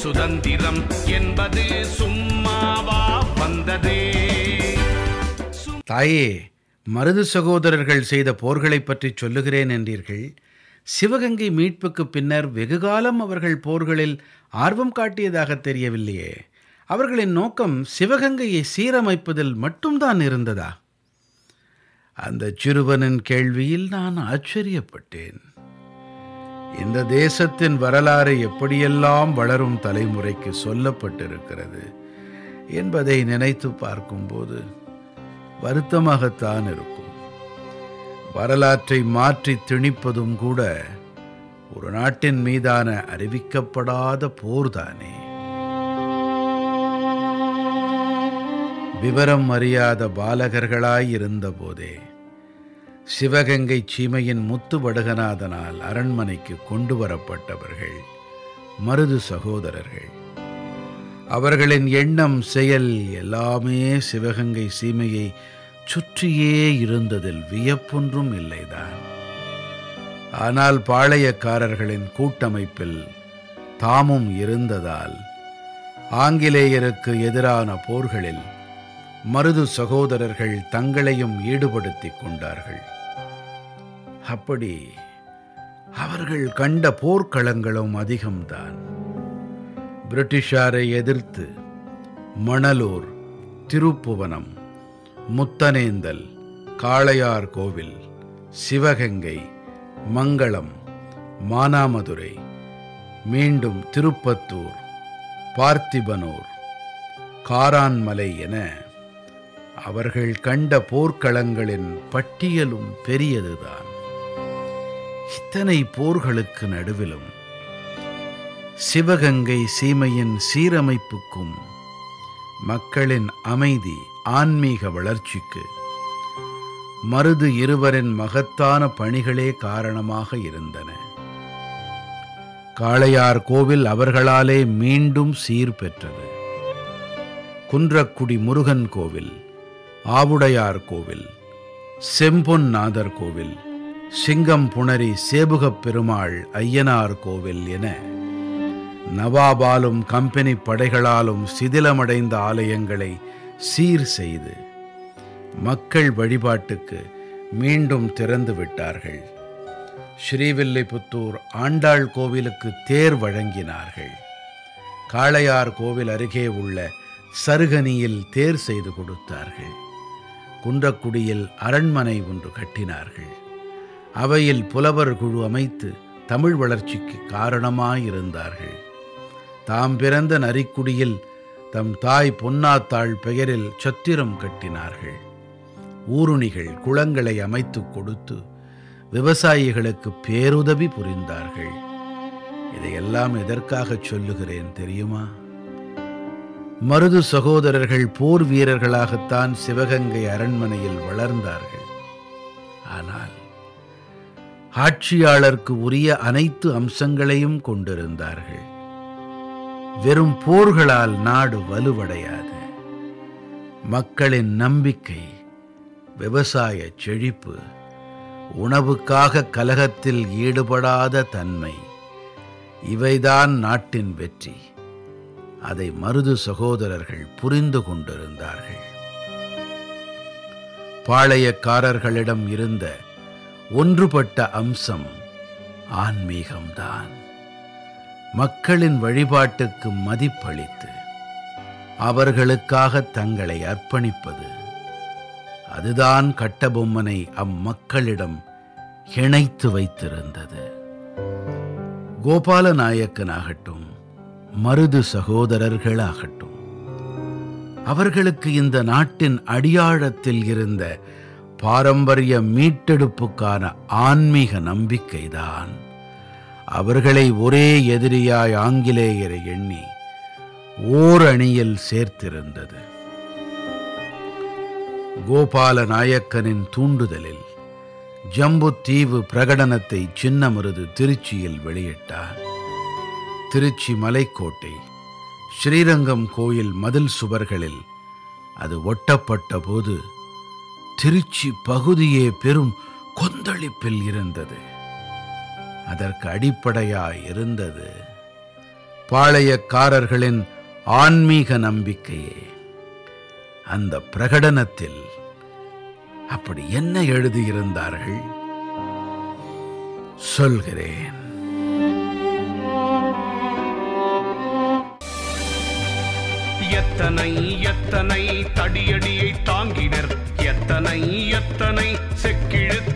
சுதந்திரம் என்பது சும்மாவா வந்ததே தாயே மருது சகோதரர்கள் செய்த போர்களைப் பற்றி சொல்லுகிறேன் என்றீர்கள் சிவகங்கை மீட்புக்கு பின்னர் வெகுகாலம் அவர்கள் போர்களில் ஆர்வம் காட்டியதாக தெரியவில்லையே அவர்களின் நோக்கம் சிவகங்கையை சீரமைப்பதில் மட்டும்தான் இருந்ததா அந்த சிறுவனின் கேள்வியில் நான் ஆச்சரியப்பட்டேன் இந்த தேசத்தின் வரலாறு எப்படியெல்லாம் வளரும் தலைமுறைக்கு சொல்லப்பட்டிருக்கிறது என்பதை நினைத்து பார்க்கும்போது வருத்தமாகத்தான் இருக்கும் வரலாற்றை மாற்றி திணிப்பதும் கூட ஒரு நாட்டின் மீதான அறிவிக்கப்படாத போர்தானே விவரம் அறியாத பாலகர்களாய் இருந்தபோதே சிவகங்கை சீமையின் முத்து வடுகநாதனால் அரண்மனைக்கு கொண்டு வரப்பட்டவர்கள் மருது சகோதரர்கள் அவர்களின் எண்ணம் செயல் எல்லாமே சிவகங்கை சீமையை சுற்றியே இருந்ததில் வியப்பொன்றும் இல்லைதான் ஆனால் பாளையக்காரர்களின் கூட்டமைப்பில் தாமும் இருந்ததால் ஆங்கிலேயருக்கு எதிரான போர்களில் மருது சகோதரர்கள் தங்களையும் ஈடுபடுத்திக் கொண்டார்கள் அப்படி அவர்கள் கண்ட போர்க்களங்களும் அதிகம்தான் பிரிட்டிஷாரை எதிர்த்து மணலூர் திருப்புவனம் முத்தனேந்தல் காளையார் கோவில் சிவகங்கை மங்களம் மானாமதுரை மீண்டும் திருப்பத்தூர் பார்த்திபனூர் காரான்மலை என அவர்கள் கண்ட போர்க்களங்களின் பட்டியலும் பெரியதுதான் இத்தனை போர்களுக்கு நடுவிலும் சிவகங்கை சீமையின் சீரமைப்புக்கும் மக்களின் அமைதி ஆன்மீக வளர்ச்சிக்கு மருது இருவரின் மகத்தான பணிகளே காரணமாக இருந்தன காளையார் கோவில் அவர்களாலே மீண்டும் சீர் பெற்றது குன்றக்குடி முருகன் கோவில் ஆவுடையார் கோவில் செம்பொன்நாதர் கோவில் சிங்கம் புணரி சேபுகப் பெருமாள் ஐயனார் கோவில் என நவாபாலும் கம்பெனி படைகளாலும் சிதிலமடைந்த ஆலயங்களை சீர் செய்து மக்கள் வழிபாட்டுக்கு மீண்டும் திறந்து விட்டார்கள் ஸ்ரீவில்லிபுத்தூர் ஆண்டாள் கோவிலுக்கு தேர் வழங்கினார்கள் காளையார் கோவில் அருகே உள்ள சருகனியில் தேர் செய்து கொடுத்தார்கள் குன்றக்குடியில் அரண்மனை ஒன்று கட்டினார்கள் அவையில் புலவர் குழு அமைத்து தமிழ் வளர்ச்சிக்கு காரணமாயிருந்தார்கள் தாம் பிறந்த நரிக்குடியில் தம் தாய் பொன்னாத்தாள் பெயரில் சத்திரம் கட்டினார்கள் ஊருணிகள் குளங்களை அமைத்துக் கொடுத்து விவசாயிகளுக்கு பேருதவி புரிந்தார்கள் இதையெல்லாம் எதற்காகச் சொல்லுகிறேன் தெரியுமா மருது சகோதரர்கள் போர் வீரர்களாகத்தான் சிவகங்கை அரண்மனையில் வளர்ந்தார்கள் ஆனால் ஆட்சியாளருக்கு உரிய அனைத்து அம்சங்களையும் கொண்டிருந்தார்கள் வெறும் போர்களால் நாடு வலுவடையாது மக்களின் நம்பிக்கை விவசாய செழிப்பு உணவுக்காக கலகத்தில் ஈடுபடாத தன்மை இவைதான் நாட்டின் வெற்றி அதை மருது சகோதரர்கள் புரிந்து கொண்டிருந்தார்கள் பாளையக்காரர்களிடம் இருந்த ஒன்றுபட்ட அம்சம் ஆன்மீகம்தான் மக்களின் வழிபாட்டுக்கு மதிப்பளித்து அவர்களுக்காக தங்களை அர்ப்பணிப்பது அதுதான் கட்டபொம்மனை அம்மக்களிடம் இணைத்து வைத்திருந்தது கோபால நாயக்கனாகட்டும் மருது சகோதரர்களாகட்டும் அவர்களுக்கு இந்த நாட்டின் அடியாழத்தில் இருந்த பாரம்பரிய மீட்டெடுப்புக்கான ஆன்மீக நம்பிக்கைதான் அவர்களை ஒரே எதிரியாய் ஆங்கிலேயரை எண்ணி ஓர் அணியில் சேர்த்திருந்தது கோபால நாயக்கனின் தூண்டுதலில் ஜம்புத்தீவு பிரகடனத்தை சின்னமருது திருச்சியில் வெளியிட்டார் திருச்சி மலைக்கோட்டை ஸ்ரீரங்கம் கோயில் மதில் சுவர்களில் அது ஒட்டப்பட்ட போது திருச்சி பகுதியே பெரும் கொந்தளிப்பில் இருந்தது அதற்கு அடிப்படையாய் இருந்தது பாளையக்காரர்களின் ஆன்மீக நம்பிக்கையே அந்த பிரகடனத்தில் அப்படி என்ன எழுதியிருந்தார்கள் சொல்கிறேன் எத்தனை எத்தனை தடியடியை தாங்கினர் எத்தனை எத்தனை செக்கிழுத்த